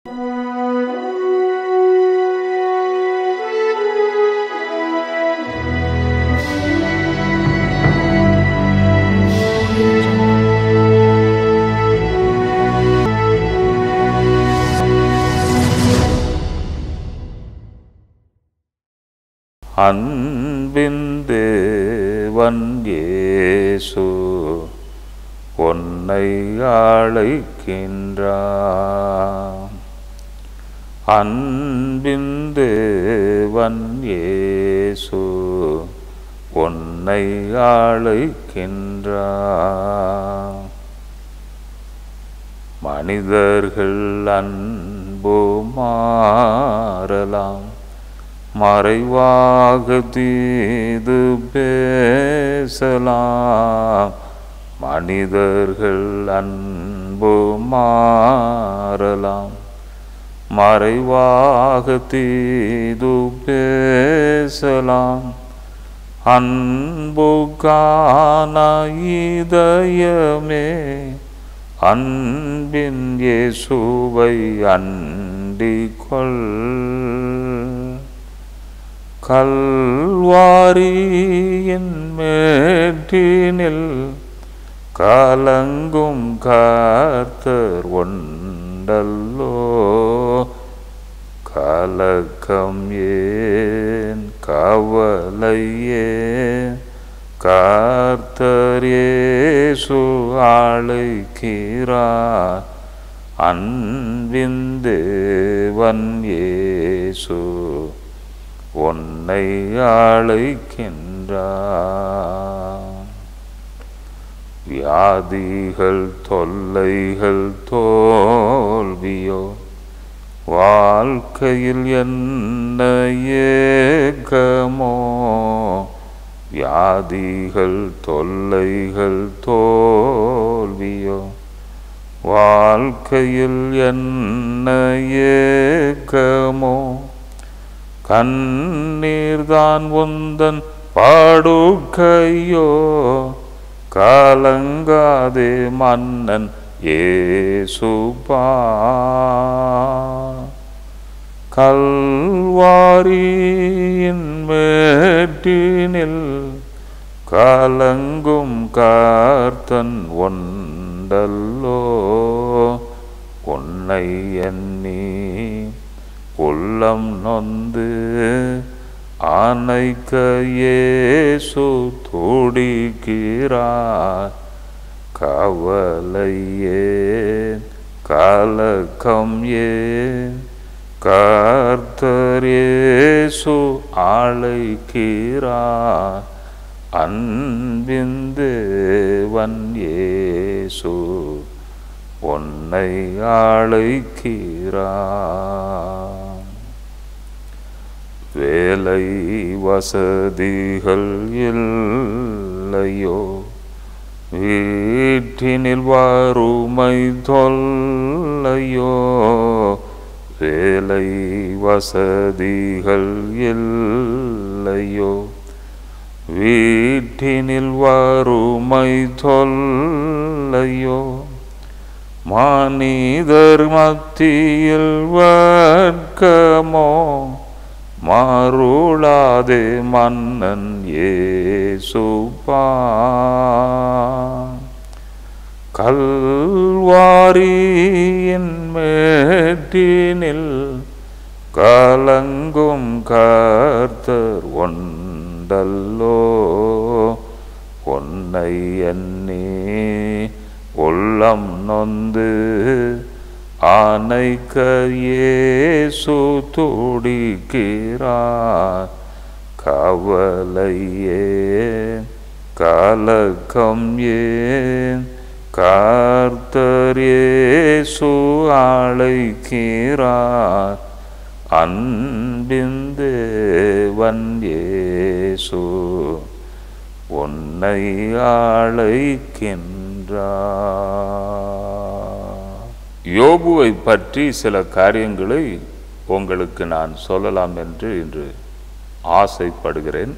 அன்பின் தேவன் இயேசு உன்னை அழைக்கின்றார் அன்பின் தேவன் இயேசு உன்னை அழைக்கின்றார் மனிதர்கள் அன்பு மாறலாம் மறைவாக தீது பேசலாம் மனிதர்கள் அன்பு மாறலாம் மறைவாக தீது பேசலாம் அன்புக்கான இதயமே அன்பின் இயேசுவை அண்டிக் கொள் கல்வாரியின் மேட்டினில் கலங்கும் கர்த்தர் ஒண்டல்லோ கலக்கம் ஏன் கவலையே கர்த்தர் இயேசு அழைக்கிறார் அன்பின் தேவன் இயேசு உன்னை அழைக்கின்றார் வியாதிகள் தொல்லைகள் தோல்வியோ வாழ்க்கையில் என்ன ஏக்கமோ வியாதிகள் தொல்லைகள் தோல்வியோ வாழ்க்கையில் என்ன ஏக்கமோ கண்ணீர்தான் உந்தன் பாடுக்கையோ கலங்காதே மன்னன் ஏசுபா கல்வாரியின் மேட்டினில் கலங்கும் கார்த்தன் ஒண்டல்லோ உன்னை எண்ணி உள்ளம் நொந்து ஆனைக்க இயேசு துடிக்கிறார் கவலையே கலக்கம் ஏன் கர்த்தர் இயேசு அழைக்கிறார் அன்பின் தேவன் இயேசு உன்னை அழைக்கிறார் வேலை வசதிகள் இல்லையோ வீட்டினில் வறுமை தொல்லையோ வேலை வசதிகள் இல்லையோ வீட்டினில் வறுமை தொல்லையோ மனிதர் மத்தியில் வர்க்கமோ மாறுளாதே மன்னன் ஏசுபா கல்வாரியின் மேட்டினில் கலங்கும் கர்த்தர் ஒண்டல்லோ உன்னை எண்ணி உள்ளம் நொந்து ஆனைக்க இயேசு துடிக்கிறார் கவலையே கலக்கம் ஏன் கர்த்தர் இயேசு அழைக்கிறார் அன்பின் தேவன் இயேசு உன்னை அழைக்கின்றார் யோபுவை பற்றி சில காரியங்களை உங்களுக்கு நான் சொல்லலாம் என்று இன்று ஆசைப்படுகிறேன்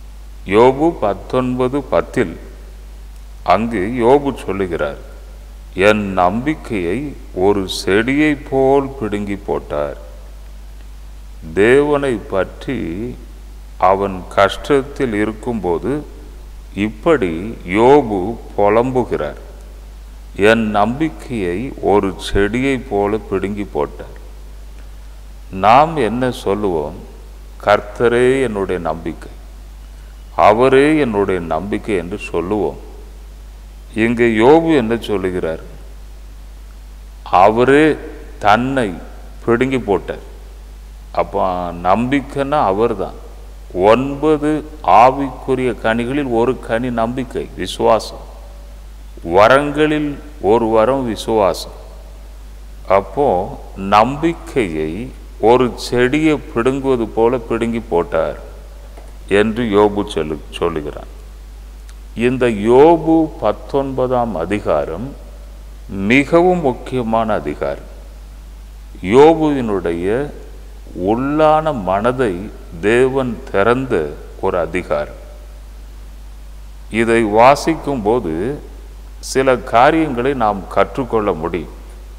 யோபு பத்தொன்பது பத்தில் அங்கு யோபு சொல்லுகிறார் என் நம்பிக்கையை ஒரு செடியைப் போல் பிடுங்கி போட்டார் தேவனை பற்றி அவன் கஷ்டத்தில் இருக்கும்போது இப்படி யோபு புலம்புகிறார் என் நம்பிக்கையை ஒரு செடியைப் போல பிடுங்கி போட்டார் நாம் என்ன சொல்லுவோம் கர்த்தரே என்னுடைய நம்பிக்கை அவரே என்னுடைய நம்பிக்கை என்று சொல்லுவோம் இங்கே யோபு என்ன சொல்லுகிறார் அவரே தன்னை பிடுங்கி போட்டார் அப்போ நம்பிக்கைன்னா அவர்தான் ஒன்பது ஆவிக்குரிய கனிகளில் ஒரு கனி நம்பிக்கை விசுவாசம் வரங்களில் ஒரு வரம் விசுவாசம் அப்போ நம்பிக்கையை ஒரு செடியை பிடுங்குவது போல பிடுங்கி போட்டார் என்று யோபு சொல்லு சொல்லுகிறான் இந்த யோபு பத்தொன்பதாம் அதிகாரம் மிகவும் முக்கியமான அதிகாரம் யோபுவினுடைய உள்ளான மனதை தேவன் திறந்த ஒரு அதிகாரம் இதை வாசிக்கும்போது சில காரியங்களை நாம் கற்றுக்கொள்ள முடியும்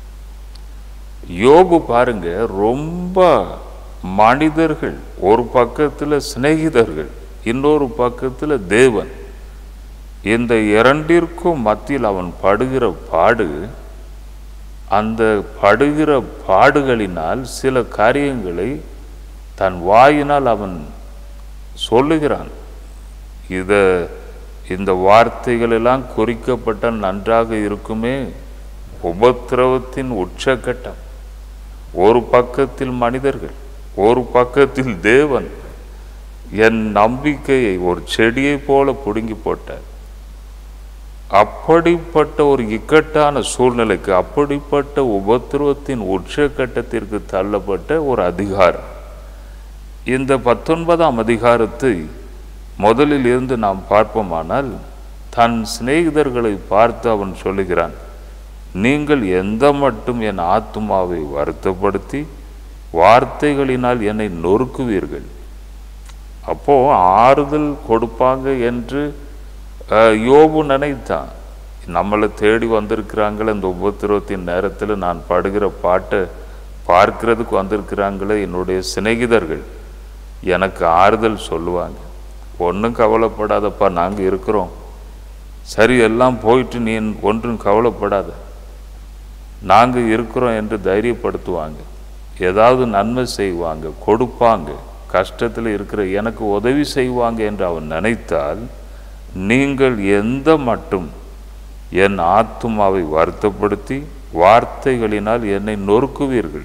யோபு பாருங்க ரொம்ப மனிதர்கள் ஒரு பக்கத்தில் சிநேகிதர்கள் இன்னொரு பக்கத்தில் தேவன் இந்த இரண்டிற்கும் மத்தியில் அவன் படுகிற பாடு அந்த படுகிற பாடுகளினால் சில காரியங்களை தன் வாயினால் அவன் சொல்லுகிறான் இத இந்த வார்த்தைகள் எல்லாம் குறிக்கப்பட்டால் நன்றாக இருக்குமே உபத்திரவத்தின் உச்சக்கட்டம் ஒரு பக்கத்தில் மனிதர்கள் ஒரு பக்கத்தில் தேவன் என் நம்பிக்கையை ஒரு செடியைப் போல பிடுங்கி போட்டார் அப்படிப்பட்ட ஒரு இக்கட்டான சூழ்நிலைக்கு அப்படிப்பட்ட உபத்திரவத்தின் உச்சக்கட்டத்திற்கு தள்ளப்பட்ட ஒரு அதிகாரம் இந்த பத்தொன்பதாம் அதிகாரத்தை முதலில் இருந்து நாம் பார்ப்போமானால் தன் சிநேகிதர்களை பார்த்து அவன் சொல்லுகிறான் நீங்கள் எந்த மட்டும் என் ஆத்மாவை வருத்தப்படுத்தி வார்த்தைகளினால் என்னை நொறுக்குவீர்கள் அப்போ ஆறுதல் கொடுப்பாங்க என்று அஹ், யோபு நினைத்தான் நம்மளை தேடி வந்திருக்கிறாங்களே இந்த உபத்திரவத்தின் நேரத்தில் நான் படுகிற பாட்டை பார்க்கிறதுக்கு வந்திருக்கிறாங்களே என்னுடைய சிநேகிதர்கள் எனக்கு ஆறுதல் சொல்லுவாங்க ஒன்றும் கவலைப்படாதப்பா நாங்கள் இருக்கிறோம் சரி எல்லாம் போயிட்டு நீ ஒன்றும் கவலைப்படாத நாங்கள் இருக்கிறோம் என்று தைரியப்படுத்துவாங்க ஏதாவது நன்மை செய்வாங்க கொடுப்பாங்க கஷ்டத்தில் இருக்கிற எனக்கு உதவி செய்வாங்க என்று அவன் நினைத்தால் நீங்கள் எந்த மட்டும் என் ஆத்துமாவை வருத்தப்படுத்தி வார்த்தைகளினால் என்னை நொறுக்குவீர்கள்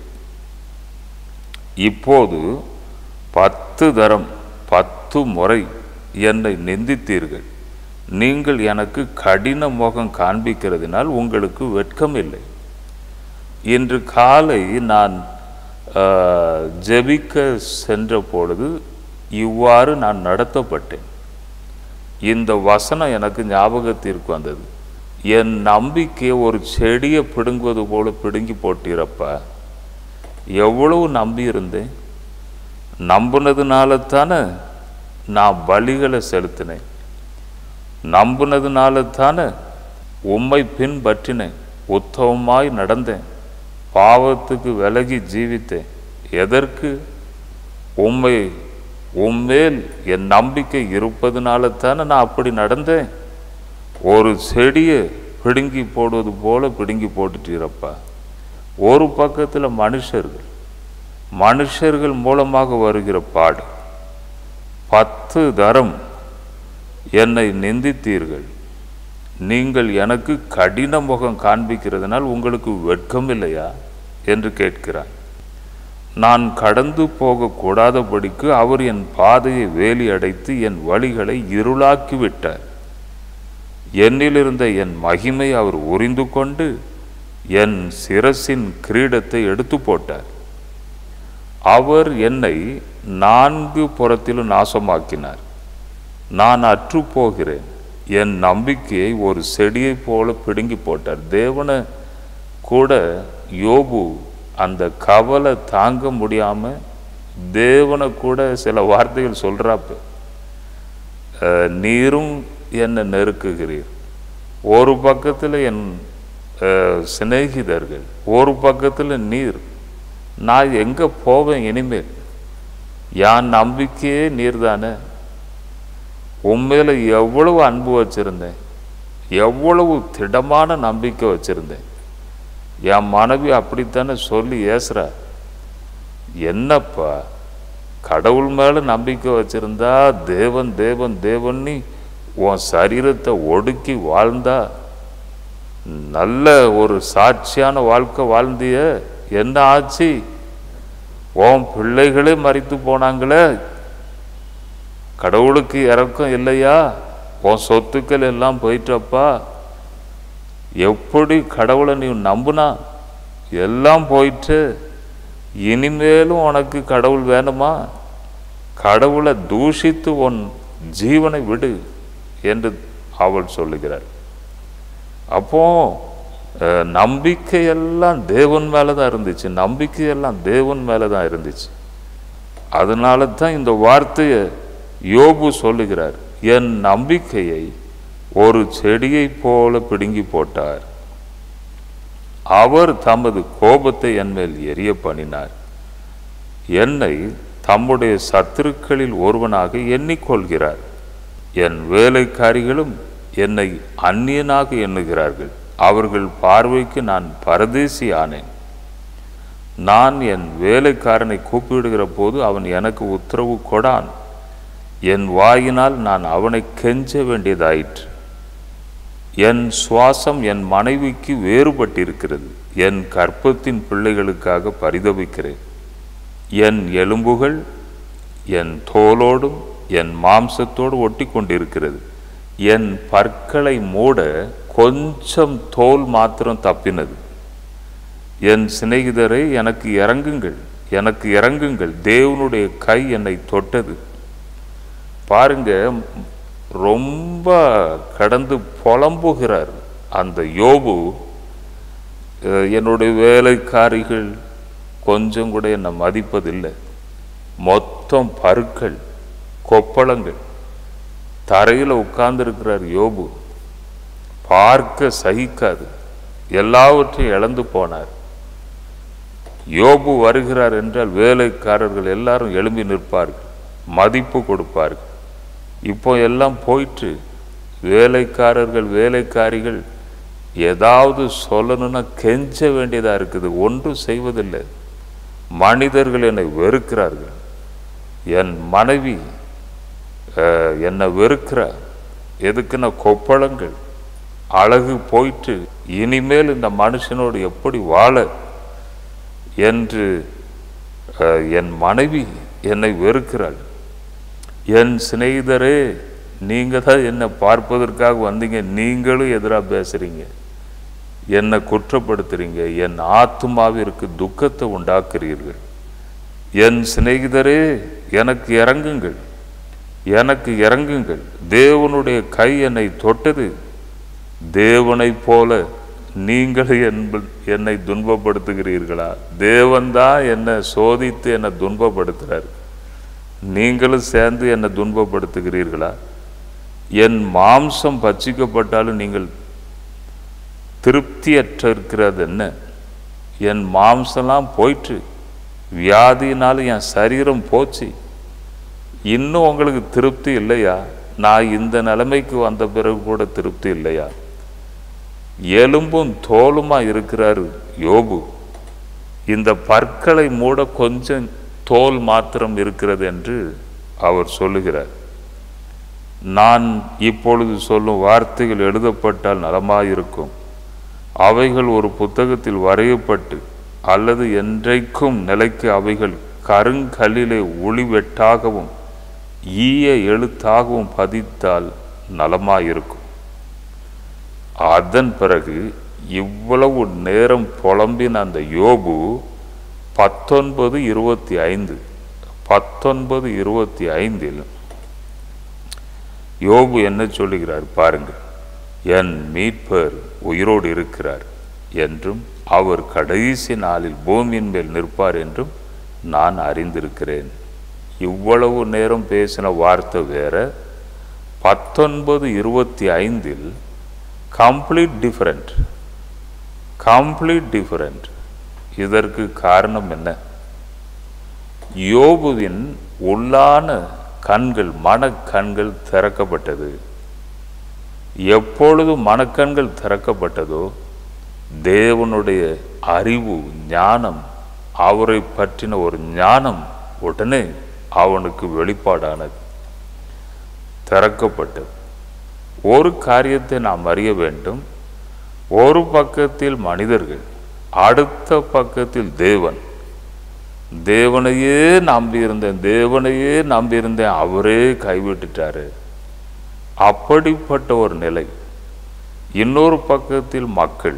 இப்போது பத்து தரம் பத்து முறை என்னை நிந்தித்தீர்கள் நீங்கள் எனக்கு கடின முகம் காண்பிக்கிறதினால் உங்களுக்கு வெட்கம் இல்லை இன்று காலை நான் ஆஹ், ஜெபிக்க சென்ற பொழுது இவ்வாறு நான் நடத்தப்பட்டேன் இந்த வசனம் எனக்கு ஞாபகத்திற்கு வந்தது என் நம்பிக்கையை ஒரு செடியை பிடுங்குவது போல பிடுங்கி போட்டிருப்ப எவ்வளவு நம்பி இருந்தேன் நம்புனதுனால தானே நான் பலிகளை செலுத்தினேன் நம்புனதுனால தானே உம்மை பின்பற்றினேன் உத்தமமாய் நடந்தேன் பாவத்துக்கு விலகி ஜீவித்தேன் எதற்கு உம்மை உம்மேல் என் நம்பிக்கை இருப்பதுனால தானே நான் அப்படி நடந்தேன் ஒரு செடியை பிடுங்கி போடுவது போல பிடுங்கி போட்டுட்டீரப்பா ஒரு பக்கத்தில் மனுஷர்கள் மனுஷர்கள் மூலமாக வருகிற பாடு பத்து தரம் என்னை நிந்தித்தீர்கள் நீங்கள் எனக்கு கடின முகம் காண்பிக்கிறதுனால் உங்களுக்கு வெட்கம் இல்லையா என்று கேட்கிறார் நான் கடந்து போகக்கூடாதபடிக்கு அவர் என் பாதையை வேலி அடைத்து என் வழிகளை இருளாக்கி விட்டார் என்னிலிருந்த என் மகிமை அவர் உரிந்து கொண்டு என் சிரசின் கிரீடத்தை எடுத்து போட்டார் அவர் என்னை நான்கு புறத்திலும் நாசமாக்கினார் நான் அற்று போகிறேன் என் நம்பிக்கையை ஒரு செடியைப் போல பிடுங்கி போட்டார் தேவனை கூட யோபு அந்த கவலை தாங்க முடியாம தேவனை கூட சில வார்த்தைகள் சொல்றாப்ப அஹ், நீரும் என்னை நெருக்குகிறீர் ஒரு பக்கத்தில் என் அஹ், சிநேகிதர்கள் ஒரு பக்கத்தில் நீர் நான் எங்கே போவேன் இனிமேல் என் நம்பிக்கையே நீர் தானே உண்மையில் எவ்வளவு அன்பு வச்சுருந்தேன் எவ்வளவு திடமான நம்பிக்கை வச்சுருந்தேன் என் மனைவி அப்படித்தானே சொல்லி ஏசுறா என்னப்பா கடவுள் மேலே நம்பிக்கை வச்சிருந்தா தேவன் தேவன் தேவன்னு உன் சரீரத்தை ஒடுக்கி வாழ்ந்தா நல்ல ஒரு சாட்சியான வாழ்க்கை வாழ்ந்திய என்ன ஆச்சு உன் பிள்ளைகளே மறித்து போனாங்களே கடவுளுக்கு இறக்கம் இல்லையா உன் சொத்துக்கள் எல்லாம் போயிட்டப்பா எப்படி கடவுளை நீ நம்புனா எல்லாம் போயிட்டு இனிமேலும் உனக்கு கடவுள் வேணுமா கடவுளை தூஷித்து உன் ஜீவனை விடு என்று அவள் சொல்லுகிறார் அப்போ அஹ், நம்பிக்கையெல்லாம் தேவன் மேலே தான் இருந்துச்சு நம்பிக்கையெல்லாம் தேவன் மேலே தான் இருந்துச்சு அதனால தான் இந்த வார்த்தையை யோபு சொல்லுகிறார் என் நம்பிக்கையை ஒரு செடியைப் போல பிடுங்கி போட்டார் அவர் தமது கோபத்தை என் மேல் எரிய பண்ணினார் என்னை தம்முடைய சத்துருக்களில் ஒருவனாக எண்ணிக்கொள்கிறார் என் வேலைக்காரிகளும் என்னை அந்நியனாக எண்ணுகிறார்கள் அவர்கள் பார்வைக்கு நான் பரதேசி ஆனேன் நான் என் வேலைக்காரனை கூப்பிடுகிற போது அவன் எனக்கு உத்தரவு கொடான் என் வாயினால் நான் அவனை கெஞ்ச வேண்டியதாயிற்று என் சுவாசம் என் மனைவிக்கு வேறுபட்டிருக்கிறது என் கற்பத்தின் பிள்ளைகளுக்காக பரிதபிக்கிறேன் என் எலும்புகள் என் தோலோடும் என் மாம்சத்தோடு ஒட்டி கொண்டிருக்கிறது என் பற்களை மூட கொஞ்சம் தோல் மாத்திரம் தப்பினது என் சிநேகிதரை எனக்கு இறங்குங்கள் எனக்கு இறங்குங்கள் தேவனுடைய கை என்னை தொட்டது பாருங்க ரொம்ப கடந்து புலம்புகிறார் அந்த யோபு அஹ், என்னுடைய வேலைக்காரிகள் கொஞ்சம் கூட என்னை மதிப்பதில்லை மொத்தம் பருக்கள் கொப்பளங்கள் தரையில் உட்கார்ந்திருக்கிறார் யோபு பார்க்க சகிக்காது எல்லாவற்றையும் இழந்து போனார் யோபு வருகிறார் என்றால் வேலைக்காரர்கள் எல்லாரும் எழும்பி நிற்பார்கள் மதிப்பு கொடுப்பார்கள் இப்போ எல்லாம் போயிட்டு வேலைக்காரர்கள் வேலைக்காரிகள் ஏதாவது சொல்லணும்னா கெஞ்ச வேண்டியதாக இருக்குது ஒன்றும் செய்வதில்லை மனிதர்கள் என்னை வெறுக்கிறார்கள் என் மனைவி அஹ், என்னை வெறுக்கிறார் எதுக்குன்னா கொப்பளங்கள் அழகு போயிட்டு இனிமேல் இந்த மனுஷனோடு எப்படி வாழ என்று அஹ், என் மனைவி என்னை வெறுக்கிறாள் என் சிநேகிதரே நீங்க தான் என்னை பார்ப்பதற்காக வந்தீங்க நீங்களும் எதிராக பேசுறீங்க என்னை குற்றப்படுத்துறீங்க என் ஆத்மாவிற்கு துக்கத்தை உண்டாக்குறீர்கள் என் சிநேகிதரே எனக்கு இறங்குங்கள் எனக்கு இறங்குங்கள் தேவனுடைய கை என்னை தொட்டது தேவனைப் போல நீங்கள் என்ப- என்னை துன்பப்படுத்துகிறீர்களா தேவன்தான் என்னை சோதித்து என்னை துன்பப்படுத்துறார் நீங்களும் சேர்ந்து என்னை துன்பப்படுத்துகிறீர்களா என் மாம்சம் பட்சிக்கப்பட்டாலும் நீங்கள் திருப்தியற்ற இருக்கிறது என்ன என் மாம்சம்லாம் போயிட்டு வியாதினால என் சரீரம் போச்சு இன்னும் உங்களுக்கு திருப்தி இல்லையா நான் இந்த நிலைமைக்கு வந்த பிறகு கூட திருப்தி இல்லையா எலும்பும் தோலுமா இருக்கிறாரு யோபு இந்த பற்களை மூட கொஞ்சம் தோல் மாத்திரம் இருக்கிறது என்று அவர் சொல்லுகிறார் நான் இப்பொழுது சொல்லும் வார்த்தைகள் எழுதப்பட்டால் நலமாயிருக்கும் அவைகள் ஒரு புத்தகத்தில் வரையப்பட்டு அல்லது என்றைக்கும் நிலைக்கு அவைகள் கருங்கல்லிலே ஒளிவெட்டாகவும் ஈய எழுத்தாகவும் பதித்தால் நலமாயிருக்கும் அதன் பிறகு இவ்வளவு நேரம் புலம்பின அந்த யோபு பத்தொன்பது இருபத்தி ஐந்து பத்தொன்பது இருபத்தி ஐந்தில் யோபு என்ன சொல்லுகிறார் பாருங்கள் என் மீட்பர் உயிரோடு இருக்கிறார் என்றும் அவர் கடைசி நாளில் பூமியின் மேல் நிற்பார் என்றும் நான் அறிந்திருக்கிறேன் இவ்வளவு நேரம் பேசின வார்த்தை வேற பத்தொன்பது இருபத்தி ஐந்தில் கம்ப்ளீட் டிஃபரண்ட் கம்ப்ளீட் டிஃபரண்ட் இதற்கு காரணம் என்ன யோபுவின் உள்ளான கண்கள் மனக்கண்கள் திறக்கப்பட்டது எப்பொழுது மனக்கண்கள் திறக்கப்பட்டதோ தேவனுடைய அறிவு ஞானம் அவரை பற்றின ஒரு ஞானம் உடனே அவனுக்கு வெளிப்பாடானது திறக்கப்பட்டது ஒரு காரியத்தை நாம் அறிய வேண்டும் ஒரு பக்கத்தில் மனிதர்கள் அடுத்த பக்கத்தில் தேவன் தேவனையே நம்பியிருந்தேன் தேவனையே நம்பியிருந்தேன் அவரே கைவிட்டுட்டாரு அப்படிப்பட்ட ஒரு நிலை இன்னொரு பக்கத்தில் மக்கள்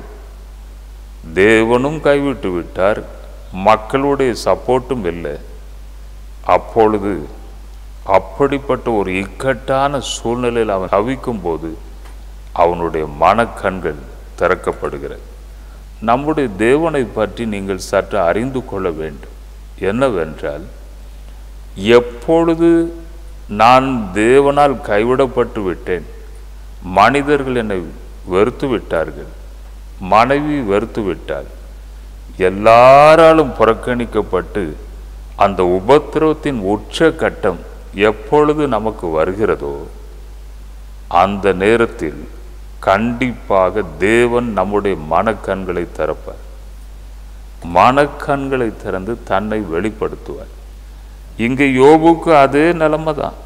தேவனும் கைவிட்டு விட்டார் மக்களுடைய சப்போர்ட்டும் இல்லை அப்பொழுது அப்படிப்பட்ட ஒரு இக்கட்டான சூழ்நிலையில் அவன் தவிக்கும் போது அவனுடைய மனக்கண்கள் திறக்கப்படுகிறது நம்முடைய தேவனை பற்றி நீங்கள் சற்று அறிந்து கொள்ள வேண்டும் என்னவென்றால் எப்பொழுது நான் தேவனால் கைவிடப்பட்டு விட்டேன் மனிதர்கள் என்னை வெறுத்து விட்டார்கள் மனைவி வெறுத்து விட்டாள் எல்லாராலும் புறக்கணிக்கப்பட்டு அந்த உபத்திரவத்தின் உச்ச கட்டம் எப்பொழுது நமக்கு வருகிறதோ அந்த நேரத்தில் கண்டிப்பாக தேவன் நம்முடைய மனக்கண்களை திறப்பார் மனக்கண்களை திறந்து தன்னை வெளிப்படுத்துவார் இங்கே யோபுக்கு அதே நிலைமை தான்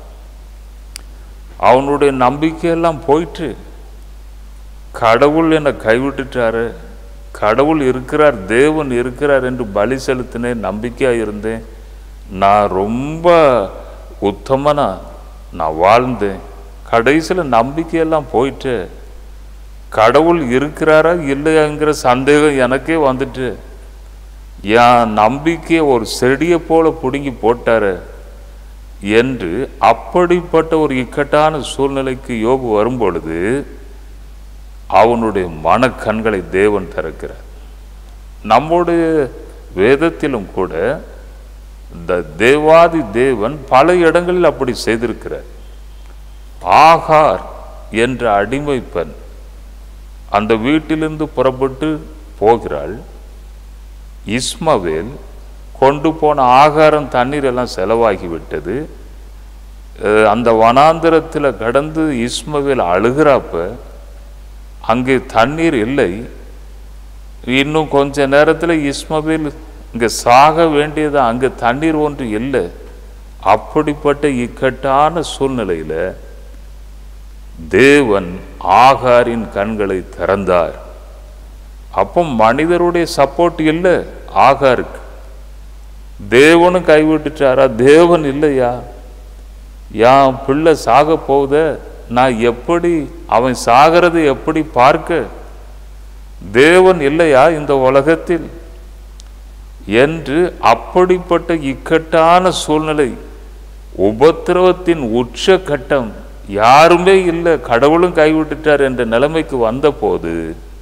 அவனுடைய நம்பிக்கையெல்லாம் போயிட்டு கடவுள் என்னை கைவிட்டுட்டாரு கடவுள் இருக்கிறார் தேவன் இருக்கிறார் என்று பலி செலுத்தினேன் நம்பிக்கையாக இருந்தேன் நான் ரொம்ப உத்தமனா நான் வாழ்ந்தேன் கடைசியில் நம்பிக்கையெல்லாம் போயிட்டு கடவுள் இருக்கிறாரா இல்லையாங்கிற சந்தேகம் எனக்கே வந்துட்டு என் நம்பிக்கையை ஒரு செடியை போல பிடுங்கி போட்டாரு என்று அப்படிப்பட்ட ஒரு இக்கட்டான சூழ்நிலைக்கு யோபு வரும்பொழுது அவனுடைய மனக்கண்களை தேவன் திறக்கிறார் நம்முடைய வேதத்திலும் கூட இந்த தேவாதி தேவன் பல இடங்களில் அப்படி செய்திருக்கிறார் ஆகார் என்ற அடிமை பெண் அந்த வீட்டிலிருந்து புறப்பட்டு போகிறாள் இஸ்மவேல் கொண்டு போன ஆகாரம் தண்ணீர் எல்லாம் செலவாகி விட்டது அஹ் அந்த வனாந்திரத்தில் கடந்து இஸ்மவேல் அழுகிறப்ப அங்கே தண்ணீர் இல்லை இன்னும் கொஞ்ச நேரத்தில் இஸ்மவேல் இங்கே சாக வேண்டியது அங்கே தண்ணீர் ஒன்று இல்லை அப்படிப்பட்ட இக்கட்டான சூழ்நிலையில் தேவன் ஆகாரின் கண்களை திறந்தார் அப்போ மனிதருடைய சப்போர்ட் இல்லை ஆகாருக்கு தேவனும் கைவிட்டுட்டாரா தேவன் இல்லையா என் பிள்ளை சாக போகுத நான் எப்படி அவன் சாகிறதை எப்படி பார்க்க தேவன் இல்லையா இந்த உலகத்தில் என்று அப்படிப்பட்ட இக்கட்டான சூழ்நிலை உபத்திரவத்தின் உச்ச கட்டம் யாருமே இல்லை கடவுளும் கைவிட்டுட்டார் என்ற நிலைமைக்கு வந்தபோது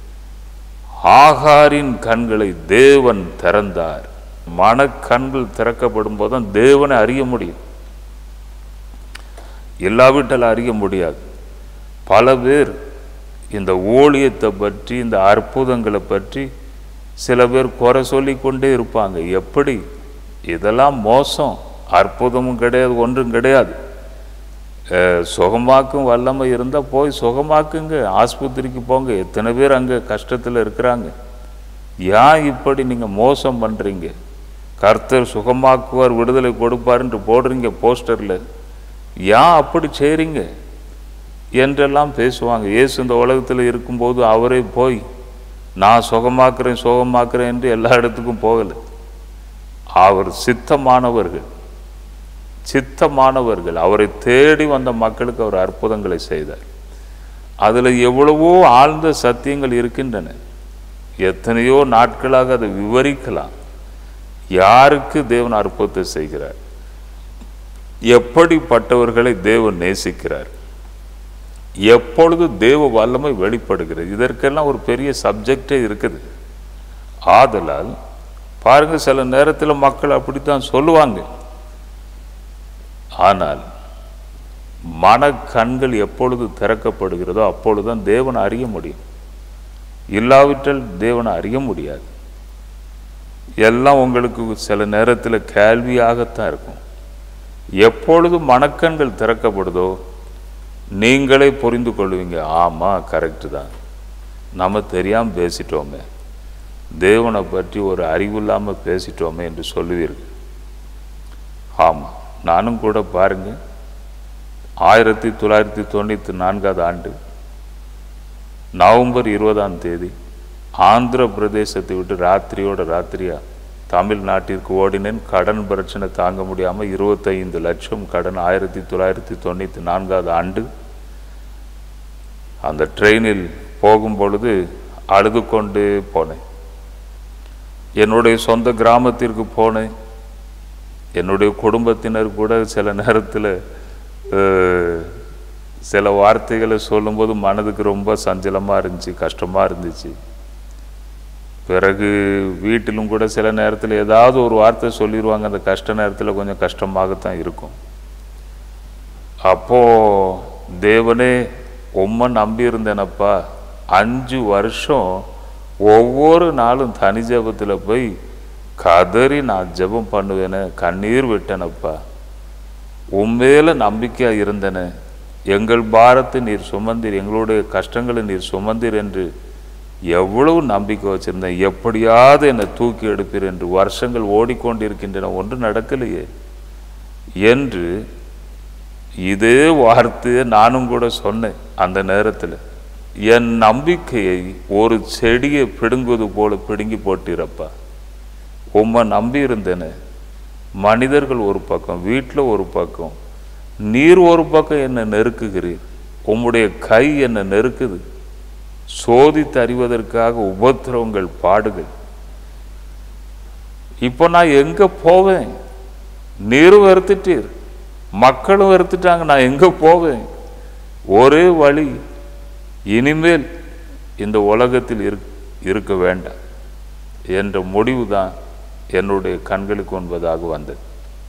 ஆகாரின் கண்களை தேவன் திறந்தார் மனக்கண்கள் திறக்கப்படும் போதுதான் தேவனை அறிய முடியும் இல்லாவிட்டால் அறிய முடியாது பல பேர் இந்த ஊழியத்தை பற்றி இந்த அற்புதங்களை பற்றி சில பேர் குறை சொல்லி கொண்டே இருப்பாங்க எப்படி இதெல்லாம் மோசம் அற்புதமும் கிடையாது ஒன்றும் கிடையாது அஹ், சுகமாக்கும் வல்லமை இருந்தால் போய் சுகமாக்குங்க ஆஸ்பத்திரிக்கு போங்க எத்தனை பேர் அங்கே கஷ்டத்தில் இருக்கிறாங்க ஏன் இப்படி நீங்கள் மோசம் பண்ணுறீங்க கர்த்தர் சுகமாக்குவார் விடுதலை கொடுப்பாருன்ட்டு போடுறீங்க போஸ்டரில் ஏன் அப்படி செய்கிறீங்க என்றெல்லாம் பேசுவாங்க இயேசு இந்த உலகத்தில் இருக்கும்போது அவரே போய் நான் சுகமாக்குறேன் சுகமாக்குறேன் என்று எல்லா இடத்துக்கும் போகலை அவர் சித்தமானவர்கள் சித்தமானவர்கள் அவரை தேடி வந்த மக்களுக்கு அவர் அற்புதங்களை செய்தார் அதில் எவ்வளவோ ஆழ்ந்த சத்தியங்கள் இருக்கின்றன எத்தனையோ நாட்களாக அதை விவரிக்கலாம் யாருக்கு தேவன் அற்புதத்தை செய்கிறார் எப்படிப்பட்டவர்களை தேவன் நேசிக்கிறார் எப்பொழுது தேவ வல்லமை வெளிப்படுகிறது இதற்கெல்லாம் ஒரு பெரிய சப்ஜெக்டே இருக்குது ஆதலால் பாருங்க சில நேரத்தில் மக்கள் அப்படித்தான் சொல்லுவாங்க ஆனால் மனக்கண்கள் எப்பொழுது திறக்கப்படுகிறதோ அப்பொழுதுதான் தேவனை அறிய முடியும் இல்லாவிட்டால் தேவனை அறிய முடியாது எல்லாம் உங்களுக்கு சில நேரத்தில் கேள்வியாகத்தான் இருக்கும் எப்பொழுது மனக்கண்கள் திறக்கப்படுதோ நீங்களே புரிந்து கொள்வீங்க ஆமாம் கரெக்டு தான் நம்ம தெரியாமல் பேசிட்டோமே தேவனை பற்றி ஒரு அறிவு இல்லாமல் பேசிட்டோமே என்று சொல்லுவீர்கள் ஆமாம் நானும் கூட பாருங்க ஆயிரத்தி தொள்ளாயிரத்தி தொண்ணூற்றி நான்காவது ஆண்டு நவம்பர் இருபதாம் தேதி ஆந்திர பிரதேசத்தை விட்டு ராத்திரியோட ராத்திரியா தமிழ்நாட்டிற்கு ஓடினேன் கடன் பிரச்சனை தாங்க முடியாமல் இருபத்தைந்து லட்சம் கடன் ஆயிரத்தி தொள்ளாயிரத்தி தொண்ணூற்றி நான்காவது ஆண்டு அந்த ட்ரெயினில் போகும் பொழுது அழுது கொண்டு போனேன் என்னுடைய சொந்த கிராமத்திற்கு போனேன் என்னுடைய குடும்பத்தினர் கூட சில நேரத்தில் சில வார்த்தைகளை சொல்லும்போது மனதுக்கு ரொம்ப சஞ்சலமாக இருந்துச்சு கஷ்டமாக இருந்துச்சு பிறகு வீட்டிலும் கூட சில நேரத்தில் ஏதாவது ஒரு வார்த்தை சொல்லிடுவாங்க அந்த கஷ்ட நேரத்தில் கொஞ்சம் கஷ்டமாகத்தான் இருக்கும் அப்போ தேவனே உம்மை நம்பி இருந்தேனப்பா அஞ்சு வருஷம் ஒவ்வொரு நாளும் தனி ஜெபத்தில் போய் கதறி நான் ஜெபம் பண்ணுவேனே கண்ணீர் விட்டேனப்பா உண்மையில நம்பிக்கையாக இருந்தேனே எங்கள் பாரத்தை நீர் சுமந்தீர் எங்களுடைய கஷ்டங்களை நீர் சுமந்தீர் என்று எவ்வளவு நம்பிக்கை வச்சிருந்தேன் எப்படியாவது என்னை தூக்கி எடுப்பீர் என்று வருஷங்கள் ஓடிக்கொண்டிருக்கின்றன ஒன்று நடக்கலையே என்று இதே வார்த்தையை நானும் கூட சொன்னேன் அந்த நேரத்தில் என் நம்பிக்கையை ஒரு செடியை பிடுங்குவது போல பிடுங்கி போட்டிருப்பா உம்மை நம்பி இருந்தேனே மனிதர்கள் ஒரு பக்கம் வீட்டில் ஒரு பக்கம் நீர் ஒரு பக்கம் என்னை நெருக்குகிறீர் உம்முடைய கை என்னை நெருக்குது சோதித்து அறிவதற்காக உபத்திரவங்கள் பாடுகள் இப்போ நான் எங்க போவேன் நீர் வெறுத்துட்டீர் மக்களும் வெறுத்துட்டாங்க நான் எங்க போவேன் ஒரே வழி இனிமேல் இந்த உலகத்தில் இருக் இருக்க வேண்டாம் என்ற முடிவு தான் என்னுடைய கண்களுக்கு ஒன்பதாக வந்தது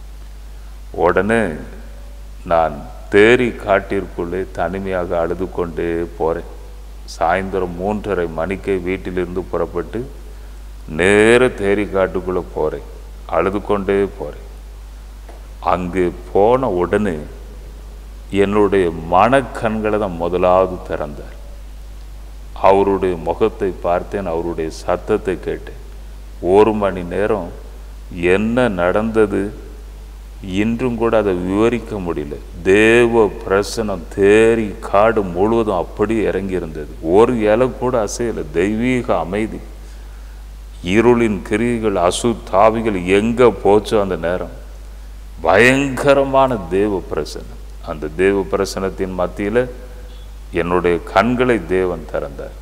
உடனே நான் தேரி காட்டிற்குள்ளே தனிமையாக அழுது கொண்டே போகிறேன் சாயந்தரம் மூன்றரை மணிக்கே வீட்டிலிருந்து புறப்பட்டு நேர தேரி காட்டுக்குள்ளே போகிறேன் அழுது கொண்டே போகிறேன் அங்கு போன உடனே என்னுடைய மனக்கண்களை தான் முதலாவது திறந்தார் அவருடைய முகத்தை பார்த்தேன் அவருடைய சத்தத்தை கேட்டேன் ஒரு மணி நேரம் என்ன நடந்தது இன்றும் கூட அதை விவரிக்க முடியல தேவ பிரசனம் தேரி காடு முழுவதும் அப்படியே இறங்கி இருந்தது ஒரு இலை கூட அசையலை தெய்வீக அமைதி இருளின் கிரிகள் அசுத்தாவிகள் எங்கே போச்சோ அந்த நேரம் பயங்கரமான தேவ பிரசனம் அந்த தேவ பிரசனத்தின் மத்தியில் என்னுடைய கண்களை தேவன் திறந்தார்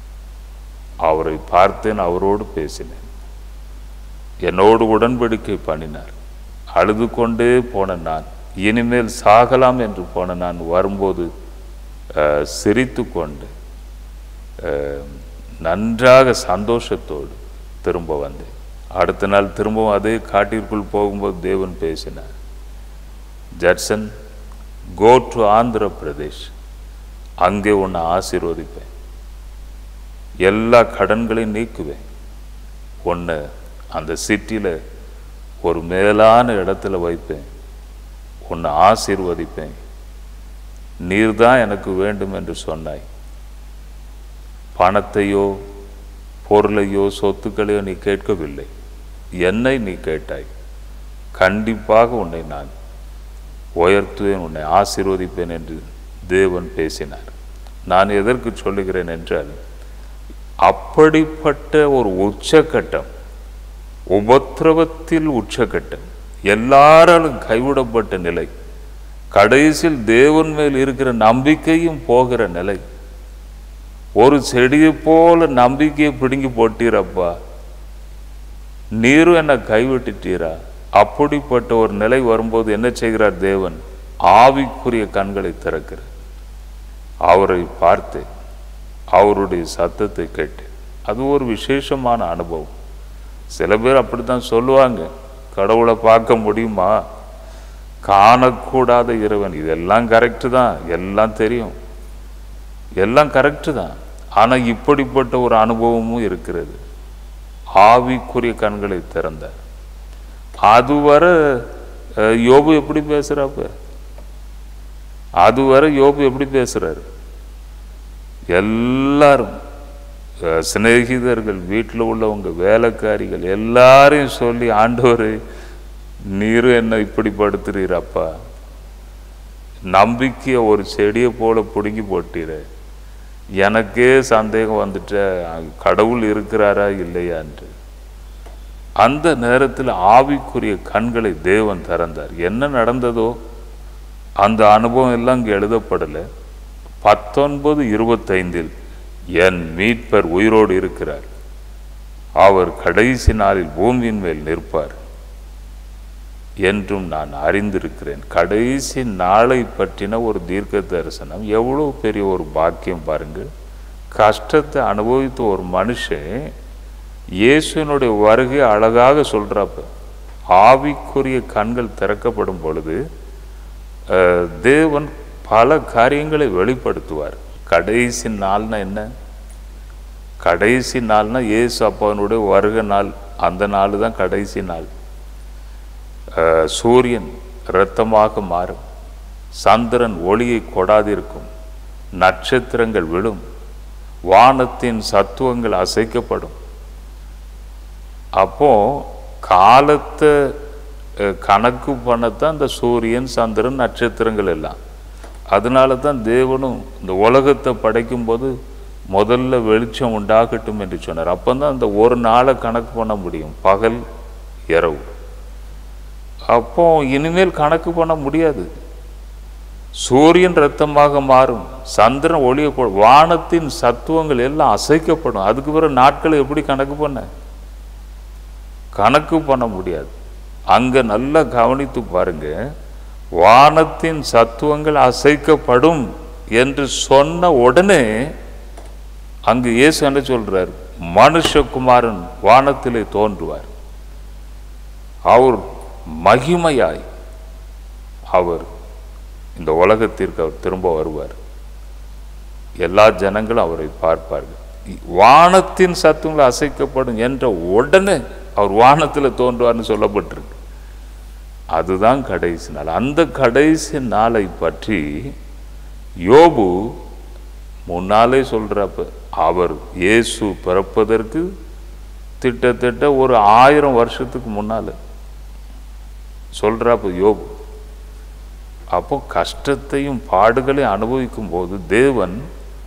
அவரை பார்த்தேன் அவரோடு பேசினேன் என்னோடு உடன்படிக்கை பண்ணினார் அழுது கொண்டே போன நான் இனிமேல் சாகலாம் என்று போன நான் வரும்போது அஹ், சிரித்து கொண்டு அஹ், நன்றாக சந்தோஷத்தோடு திரும்ப வந்தேன் அடுத்த நாள் திரும்பவும் அதே காட்டிற்குள் போகும்போது தேவன் பேசினார் Judson go to Andhra Pradesh அங்கே உன்னை ஆசீர்வதிப்பேன் எல்லா கடன்களையும் நீக்குவேன் உன்னை அந்த சிட்டியில் ஒரு மேலான இடத்துல வைப்பேன் உன்னை ஆசீர்வதிப்பேன் நீர்தான் எனக்கு வேண்டும் என்று சொன்னாய் பணத்தையோ பொருளையோ சொத்துக்களையோ நீ கேட்கவில்லை என்னை நீ கேட்டாய் கண்டிப்பாக உன்னை நான் உயர்த்துவேன் உன்னை ஆசீர்வதிப்பேன் என்று தேவன் பேசினார் நான் எதற்கு சொல்லுகிறேன் என்றால் அப்படிப்பட்ட ஒரு உச்சக்கட்டம் உபத்திரவத்தில் உச்சக்கட்டம் எல்லாராலும் கைவிடப்பட்ட நிலை கடைசியில் தேவன் மேல் இருக்கிற நம்பிக்கையும் போகிற நிலை ஒரு செடியை போல நம்பிக்கையை பிடுங்கி போட்டீரப்பா நீரும் என்னை கைவிட்டுட்டீரா அப்படிப்பட்ட ஒரு நிலை வரும்போது என்ன செய்கிறார் தேவன் ஆவிக்குரிய கண்களை திறக்கிறார் அவரை பார்த்து அவருடைய சத்தத்தை கேட்டு அது ஒரு விசேஷமான அனுபவம் சில பேர் அப்படித்தான் சொல்லுவாங்க கடவுளை பார்க்க முடியுமா காணக்கூடாத இறைவன் இதெல்லாம் கரெக்டு தான் எல்லாம் தெரியும் எல்லாம் கரெக்டு தான் ஆனால் இப்படிப்பட்ட ஒரு அனுபவமும் இருக்கிறது ஆவிக்குரிய கண்களை திறந்தார் அதுவரை அஹ், யோபு எப்படி பேசுறாப்ப அதுவரை யோபு எப்படி பேசுறாரு எல்லாரும் அஹ், சிநேகிதர்கள் வீட்டில் உள்ளவங்க வேலைக்காரிகள் எல்லாரையும் சொல்லி ஆண்டவரே நீரும் என்ன இப்படி படுத்துறீரப்பா நம்பிக்கையை ஒரு செடியை போல பிடுங்கி போட்டீரே எனக்கே சந்தேகம் வந்துட்ட கடவுள் இருக்கிறாரா இல்லையான்று அந்த நேரத்தில் ஆவிக்குரிய கண்களை தேவன் திறந்தார் என்ன நடந்ததோ அந்த அனுபவம் எல்லாம் இங்கே எழுதப்படலை பத்தொன்பது இருபத்தைந்தில் என் மீட்பர் உயிரோடு இருக்கிறார் அவர் கடைசி நாளில் பூமியின் மேல் நிற்பார் என்றும் நான் அறிந்திருக்கிறேன் கடைசி நாளை பற்றின ஒரு தீர்க்க தரிசனம் எவ்வளோ பெரிய ஒரு பாக்கியம் பாருங்கள் கஷ்டத்தை அனுபவித்த ஒரு மனுஷன் இயேசுனுடைய வருகை அழகாக சொல்றாப்ப ஆவிக்குரிய கண்கள் திறக்கப்படும் பொழுது அஹ், தேவன் பல காரியங்களை வெளிப்படுத்துவார் கடைசி நாள்னா என்ன கடைசி நாள்னா இயேசு அப்பாவினுடைய வருகை நாள் அந்த நாள் தான் கடைசி நாள் அஹ், சூரியன் இரத்தமாக மாறும் சந்திரன் ஒளியை கொடாதிருக்கும் நட்சத்திரங்கள் விழும் வானத்தின் சத்துவங்கள் அசைக்கப்படும் அப்போ காலத்தை அஹ், கணக்கு பண்ணத்தான் இந்த சூரியன் சந்திரன் நட்சத்திரங்கள் எல்லாம் அதனால தான் தேவனும் இந்த உலகத்தை படைக்கும்போது முதல்ல வெளிச்சம் உண்டாகட்டும் என்று சொன்னார் அப்போ தான் அந்த ஒரு நாளை கணக்கு பண்ண முடியும் பகல் இரவு அப்போ இனிமேல் கணக்கு பண்ண முடியாது சூரியன் ரத்தமாக மாறும் சந்திரன் ஒளிய போ வானத்தின் சத்துவங்கள் எல்லாம் அசைக்கப்படும் அதுக்கு பிறகு நாட்களை எப்படி கணக்கு பண்ண கணக்கு பண்ண முடியாது அங்க நல்லா கவனித்து பாருங்க வானத்தின் சத்துவங்கள் அசைக்கப்படும் என்று சொன்ன உடனே அங்கு இயேசு என்ன சொல்றார் மனுஷகுமாரன் வானத்திலே தோன்றுவார் அவர் மகிமையாய் அவர் இந்த உலகத்திற்கு அவர் திரும்ப வருவார் எல்லா ஜனங்களும் அவரை பார்ப்பார்கள் வானத்தின் சத்துவங்கள் அசைக்கப்படும் என்ற உடனே அவர் வானத்தில் தோன்றுவார்னு சொல்லப்பட்டிருக்கு அதுதான் கடைசி நாள் அந்த கடைசி நாளை பற்றி யோபு முன்னாலே சொல்றப்ப அவர் இயேசு பிறப்பதற்கு திட்டத்தட்ட ஒரு ஆயிரம் வருஷத்துக்கு முன்னால சொல்றாப்ப யோபு அப்போ கஷ்டத்தையும் பாடுகளையும் அனுபவிக்கும் போது தேவன்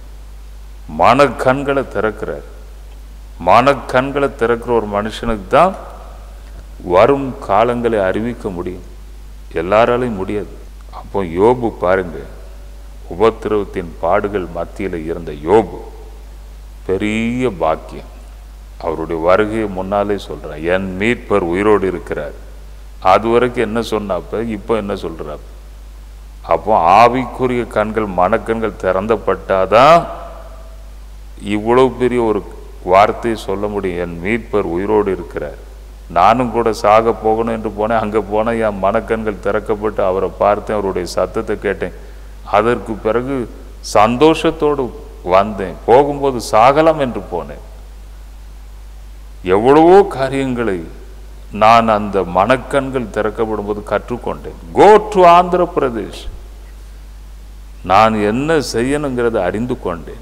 மனக்கண்களை திறக்கிறார் மனக்கண்களை திறக்கிற ஒரு மனுஷனுக்கு தான் வரும் காலங்களை அறிவிக்க முடியும் எல்லாராலையும் முடியாது அப்போ யோபு பாருங்க உபத்திரவத்தின் பாடுகள் மத்தியில் இருந்த யோபு பெரிய பாக்கியம் அவருடைய வருகையை முன்னாலே சொல்றார் என் மீட்பர் உயிரோடு இருக்கிறார் அது வரைக்கும் என்ன சொன்னாப்ப இப்போ என்ன சொல்றாப்ப அப்போ ஆவிக்குரிய கண்கள் மனக்கண்கள் திறந்தப்பட்டாதான் இவ்வளவு பெரிய ஒரு வார்த்தையை சொல்ல முடியும் என் மீட்பர் உயிரோடு இருக்கிறார் நானும் கூட சாக போகணும் என்று போனேன் அங்கே போனேன் என் மனக்கண்கள் திறக்கப்பட்டு அவரை பார்த்தேன் அவருடைய சத்தத்தை கேட்டேன் அதற்கு பிறகு சந்தோஷத்தோடு வந்தேன் போகும்போது சாகலாம் என்று போனேன் எவ்வளவோ காரியங்களை நான் அந்த மனக்கண்கள் திறக்கப்படும் போது கற்றுக்கொண்டேன் கோ டு ஆந்திர பிரதேஷ் நான் என்ன செய்யணுங்கிறத அறிந்து கொண்டேன்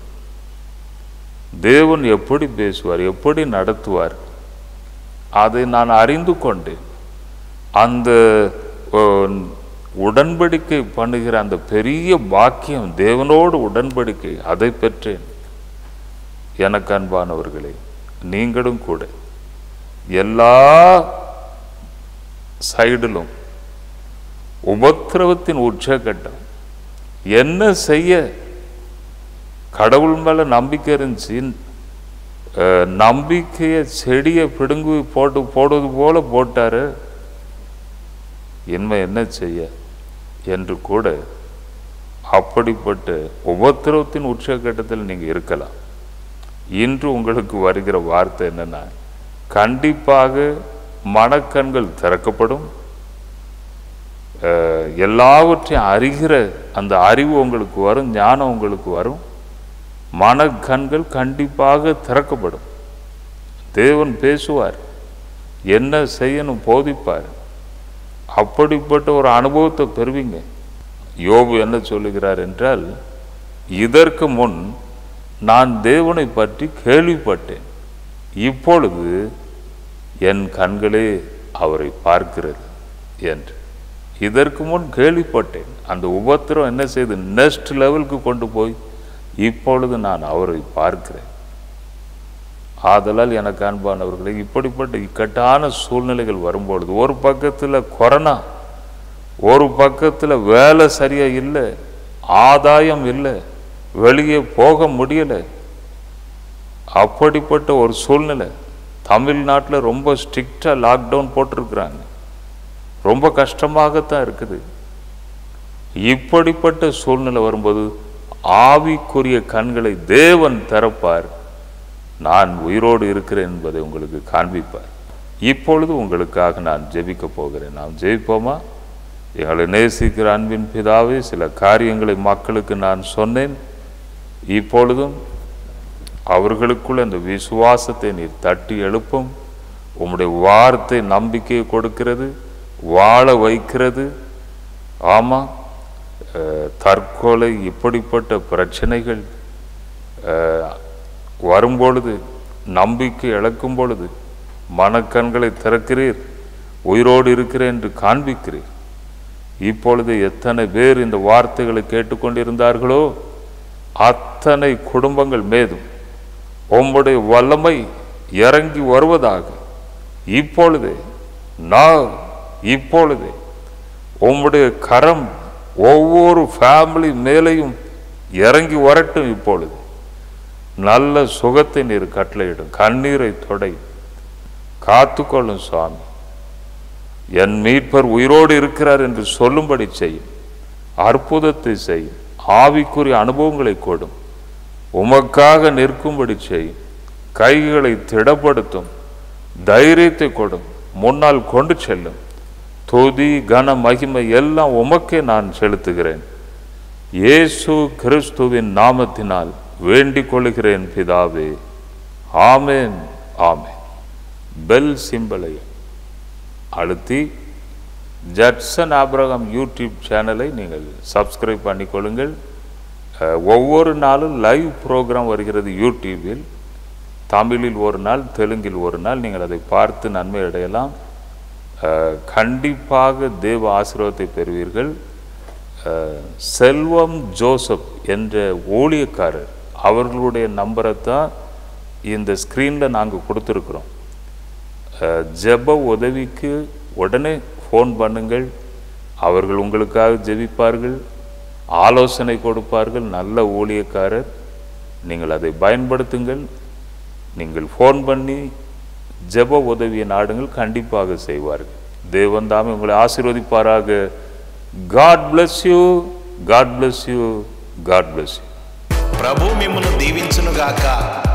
தேவன் எப்படி பேசுவார் எப்படி நடத்துவார் அதை நான் அறிந்து கொண்டேன் அந்த ஓ, உடன்படிக்கை பண்ணுகிற அந்த பெரிய பாக்கியம் தேவனோடு உடன்படிக்கை அதை பெற்றேன் எனக்கு அன்பானவர்களே நீங்களும் கூட எல்லா சைடிலும் உபத்திரவத்தின் உச்சகட்டம் என்ன செய்ய கடவுள் மேல நம்பிக்கை இருந்துச்சு அஹ், நம்பிக்கையை செடியை பிடுங்கி போட்டு போடுவது போல போட்டாரு இனிமே என்ன செய்ய என்று கூட அப்படிப்பட்ட உபத்திரவத்தின் உச்சகட்டத்தில் நீங்க இருக்கலாம் இன்று உங்களுக்கு வருகிற வார்த்தை என்னன்னா கண்டிப்பாக மனக்கண்கள் திறக்கப்படும் அஹ், எல்லாவற்றையும் அறிகிற அந்த அறிவு உங்களுக்கு வரும் ஞானம் உங்களுக்கு வரும் மனக்கண்கள் கண்டிப்பாக திறக்கப்படும் தேவன் பேசுவார் என்ன செய்யணும் போதிப்பார் அப்படிப்பட்ட ஒரு அனுபவத்தை பெறுவீங்க யோபு என்ன சொல்லுகிறார் என்றால் இதற்கு முன் நான் தேவனை பற்றி கேள்விப்பட்டேன் இப்பொழுது என் கண்களே அவரை பார்க்கிறது என்று இதற்கு முன் கேள்விப்பட்டேன் அந்த உபத்திரம் என்ன செய்து நெக்ஸ்ட் லெவலுக்கு கொண்டு போய் இப்பொழுது நான் அவரை பார்க்கிறேன் ஆதலால் எனக்கு அன்பானவர்களே இப்படிப்பட்ட இக்கட்டான சூழ்நிலைகள் வரும்பொழுது ஒரு பக்கத்தில் கொரோனா ஒரு பக்கத்தில் வேலை சரியா இல்லை ஆதாயம் இல்லை வெளியே போக முடியலை அப்படிப்பட்ட ஒரு சூழ்நிலை தமிழ்நாட்டில் ரொம்ப ஸ்ட்ரிக்டாக லாக்டவுன் போட்டிருக்கிறாங்க ரொம்ப கஷ்டமாகத்தான் இருக்குது இப்படிப்பட்ட சூழ்நிலை வரும்போது ஆவிக்குரிய கண்களை தேவன் திறப்பார் நான் உயிரோடு இருக்கிறேன் என்பதை உங்களுக்கு காண்பிப்பார் இப்பொழுது உங்களுக்காக நான் ஜெபிக்க போகிறேன் நாம் ஜெபிப்போமா எங்களை நேசிக்கிற அன்பின் பிதாவே சில காரியங்களை மக்களுக்கு நான் சொன்னேன் இப்பொழுதும் அவர்களுக்குள் அந்த விசுவாசத்தை நீர் தட்டி எழுப்பும் உம்முடைய வார்த்தை நம்பிக்கையை கொடுக்கிறது வாழ வைக்கிறது ஆமாம் அஹ், தற்கொலை இப்படிப்பட்ட பிரச்சனைகள் அஹ், வரும்பொழுது நம்பிக்கை இழக்கும் பொழுது மனக்கண்களை திறக்கிறீர் உயிரோடு இருக்கிறேன் என்று காண்பிக்கிறீர் இப்பொழுது எத்தனை பேர் இந்த வார்த்தைகளை கேட்டுக்கொண்டிருந்தார்களோ அத்தனை குடும்பங்கள் மேதும் உம்முடைய வல்லமை இறங்கி வருவதாக இப்பொழுதே நான் இப்பொழுதே உம்முடைய கரம் ஒவ்வொரு ஃபேமிலி மேலையும் இறங்கி வரட்டும் இப்பொழுது நல்ல சுகத்தை நீர் கட்டளையிடும் கண்ணீரை தொடை காத்துக்கொள்ளும் சுவாமி என் மீட்பர் உயிரோடு இருக்கிறார் என்று சொல்லும்படி செய்யும் அற்புதத்தை செய்யும் ஆவிக்குரிய அனுபவங்களை கொடும் உமக்காக நிற்கும்படி செய்யும் கைகளை திடப்படுத்தும் தைரியத்தை கொடும் முன்னால் கொண்டு செல்லும் துதி கன மகிமை எல்லாம் உமக்கே நான் செலுத்துகிறேன் இயேசு கிறிஸ்துவின் நாமத்தினால் வேண்டிக் கொள்கிறேன் பிதாவே ஆமென் ஆமென் பெல் சிம்பலை அழுத்தி ஜட்சன் ஆபிரகாம் யூடியூப் சேனலை நீங்கள் சப்ஸ்கிரைப் பண்ணிக்கொள்ளுங்கள் அஹ், ஒவ்வொரு நாளும் லைவ் ப்ரோக்ராம் வருகிறது யூடியூபில் தமிழில் ஒரு நாள் தெலுங்கில் ஒரு நாள் நீங்கள் அதை பார்த்து நன்மை அடையலாம் அஹ், கண்டிப்பாக தேவ ஆசீர்வாதத்தை பெறுவீர்கள் அஹ், செல்வம் ஜோசப் என்ற ஊழியக்காரர் அவர்களுடைய நம்பரை தான் இந்த ஸ்க்ரீனில் நாங்கள் கொடுத்துருக்குறோம் அஹ், ஜெப உதவிக்கு உடனே ஃபோன் பண்ணுங்கள் அவர்கள் உங்களுக்காக ஜெபிப்பார்கள் ஆலோசனை கொடுப்பார்கள் நல்ல ஊழியக்காரர் நீங்கள் அதை பயன்படுத்துங்கள் நீங்கள் ஃபோன் பண்ணி ஜெப உதவியை நாடுங்கள் கண்டிப்பாக செய்வார்கள் தேவன் தாமே உங்களை ஆசீர்வதிப்பாராக God bless you God bless you God bless you ప్రభు మిమ్మల్ని దీవించునుగాక